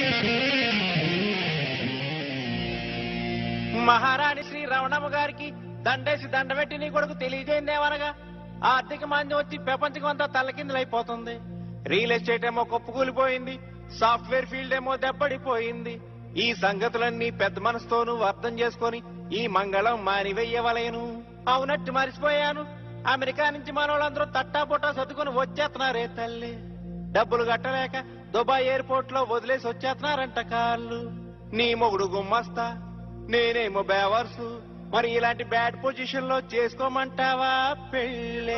మహారాణి శ్రీ రమణమ్మ గారికి దండేసి దండబెట్టి నీ కొడుకు తెలియజేయందేమనగా ఆర్థిక మాంద్యం వచ్చి ప్రపంచం అంతా తలకిందులైపోతుంది రియల్ ఎస్టేట్ ఏమో కుప్పకూలిపోయింది సాఫ్ట్వేర్ ఫీల్డ్ ఏమో దెబ్బడిపోయింది ఈ సంగతులన్నీ పెద్ద మనసుతోనూ అర్థం చేసుకొని ఈ మంగళం మానివెయ్యవలేను అవునట్టు మరిచిపోయాను అమెరికా నుంచి మనోళ్ళందరూ తట్టా పుట్టా సర్దుకొని వచ్చేస్తున్నారే తల్లి డబ్బులు కట్టలేక దుబాయ్ ఎయిర్పోర్ట్ లో వదిలేసి వచ్చేస్తున్నారంట కాళ్ళు నీ మొగుడు గుమ్మస్తా నేనేమో బేవర్సు మరి ఇలాంటి బ్యాడ్ పొజిషన్ లో చేసుకోమంటావా పెళ్ళే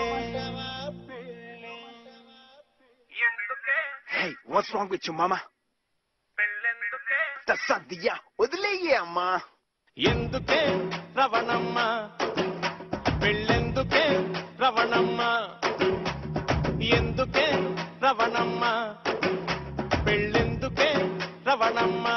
Hey, what's wrong with you, mama? తస్సద్దియా వదిలేయ్యే అమ్మా ఎందుకే రవణమ్మ పెళ్ళెందుకే రవణమ్మ ఎందుకే రవణమ్మ పెళ్ళెందుకే రవణమ్మ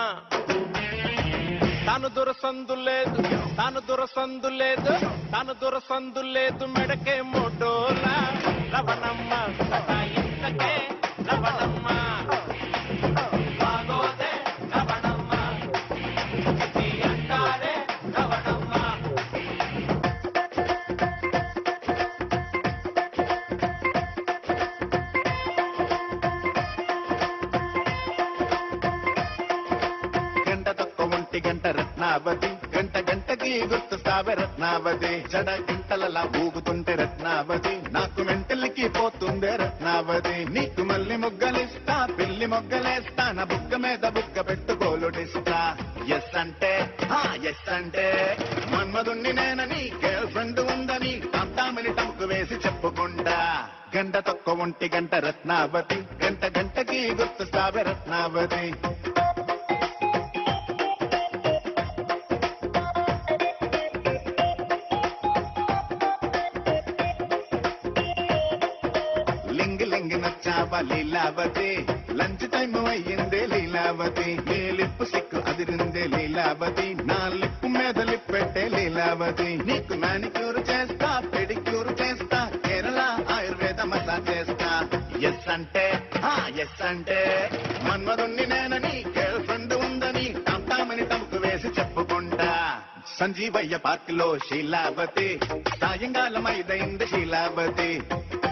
తాను దురసందు లేదు తాను దురసందు లేదు తాను దురసందు లేదు మెడకే మోటోలా రవణమ్మ సతాయించకే రవణమ్మ బాగోదే రవణమ్మ ఇది అంటారే రవణమ్మ గంట తక్కువ ఒంటి గంట రత్నావతి గంట గంటకి గుర్తుస్తావే రత్నావతి జడ గంటలలా ఊగుతుంటే రత్నావతి నాకు మెంటలికి పోతుందే రత్నావతి నీకు మళ్ళీ మొగ్గలిస్తా పిల్లి మొగ్గలేస్తా నా బుగ్గ మీద బుగ్గ పెట్టు గోలుడిస్తా ఎస్ అంటే ఎస్ అంటే మన్మధుణ్ణి నేనని గర్ల్ ఫ్రెండ్ ఉందని తాంతామని టంకు వేసి చెప్పుకుంటా గంట తక్కువ ఒంటి గంట రత్నావతి గంట గంటకి గుర్తుస్తావే రత్నావతి లింగ్ లింగ్ నచ్చావా లీలావతి లంచ్ టైం అయ్యిందే లీలావతి నీ లిప్పు సిక్కు అదిరిందే లీలావతి నా లిప్పు మీద లిప్ పెట్టే లీలావతి నీకు మానిక్యూర్ చేస్తా పెడిక్యూర్ చేస్తా కేరళ ఆయుర్వేద మసాజ్ చేస్తా ఎస్ అంటే ఎస్ అంటే మన్మధుణ్ణి నేనని గర్ల్ ఫ్రెండ్ ఉందని టామని టంకు వేసి చెప్పుకుంటా సంజీవయ్య పార్క్ లో శీలావతి సాయంకాలం ఐదైంది శీలావతి